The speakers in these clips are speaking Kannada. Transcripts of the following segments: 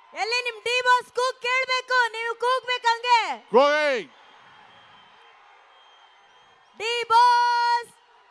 ಎಲ್ಲಿ ನಿಮ್ ಡಿ ಬಾಸ್ ಕೂಗ್ ಕೇಳ್ಬೇಕು ನೀವು ಕೂಗ್ಬೇಕು ಹಂಗೆ ಗೋಯ್ ಡಿ ಬಾಸ್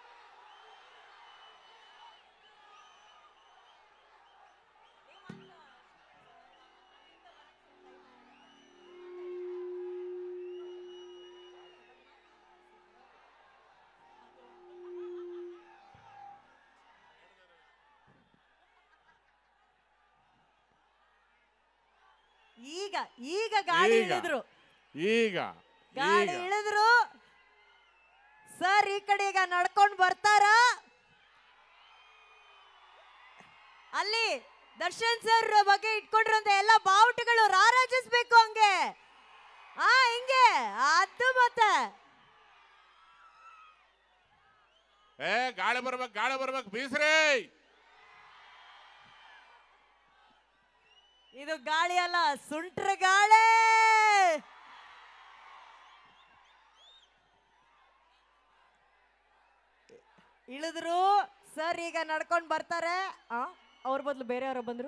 ಈಗ ಈಗ ಗಾಡಿ ಈಗ. ಇಳಿದ್ರು ಈಗ ಗಾಡಿ ಈಗ ಇಳಿದ್ರು ಸರ್ ಈ ಕಡೆ ಈಗ ನಡ್ಕೊಂಡು ಬರ್ತಾರ ಅಲ್ಲಿ ದರ್ಶನ್ ಸರ್ ಬಗ್ಗೆ ಇಟ್ಕೊಂಡಿರೋಂತ ಎಲ್ಲ ಬಾವುಟಗಳು ರಾರಾಜಿಸ್ಬೇಕು ಹಂಗೆ ಆ ಹಿಂಗೆ ಅದು ಮತ್ತೆ ಏ ಗಾಳಿ ಬರ್ಬೇಕು ಗಾಳಿ ಬರ್ಬೇಕು ಬೀಸ್ರಿ ಇದು ಗಾಳಿ ಅಲ್ಲ ಸುಂಟ್ರ ಗಾಳಿ ಇಳಿದ್ರು ಸರ್ ಈಗ ನಡ್ಕೊಂಡು ಬರ್ತಾರೆ ಆ ಅವ್ರ ಬದಲು ಬೇರೆಯವರು ಬಂದ್ರು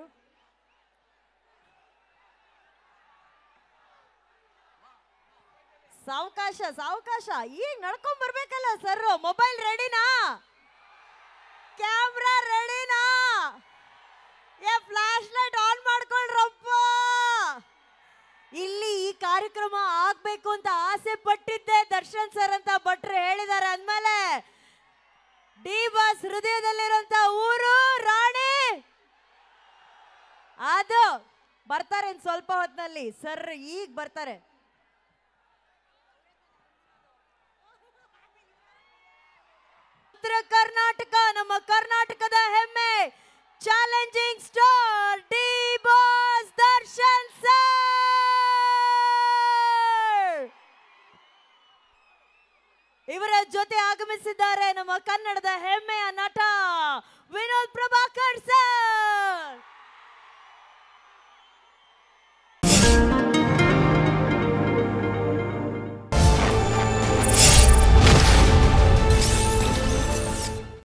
ಸಾವಕಾಶ ಸಾವಕಾಶ ಈಗ ನಡ್ಕೊಂಡ್ ಬರ್ಬೇಕಲ್ಲ ಸರ್ ಮೊಬೈಲ್ ರೆಡಿನಾ ಕ್ಯಾಮ್ರಾ ರೆಡಿನಾ ಏ ಫ್ಲಾಶ್ ಲೈಟ್ ಆನ್ ಮಾಡ್ಕೊಳ್ರಪ್ಪ ಇಲ್ಲಿ ಈ ಕಾರ್ಯಕ್ರಮ ಆಗ್ಬೇಕು ಅಂತ ಆಸೆ ಪಟ್ಟಿದ್ದೆ ದರ್ಶನ್ ಸರ್ ಅಂತ ಭಟ್ರು ಹೇಳಿದ್ದಾರೆ ಅಂದ್ಮೇಲೆ ಡಿ ಬಾಸ್ ಹೃದಯದಲ್ಲಿರುವಂತ ಊರು ರಾಣಿ ಅದು ಬರ್ತಾರೆ ಇನ್ ಸ್ವಲ್ಪ ಹೊತ್ತಿನಲ್ಲಿ ಸರ್ ಈಗ ಬರ್ತಾರೆ ಉತ್ತರ ಕರ್ನಾಟಕ ನಮ್ಮ ಕರ್ನಾಟಕದ ಹೆಮ್ಮೆ challenging star D boss Darshan sir ಇವರ ಜೊತೆ ಆಗಮಿಸಿದ್ದಾರೆ ನಮ್ಮ ಕನ್ನಡದ ಹೆಮ್ಮೆಯ ನಟ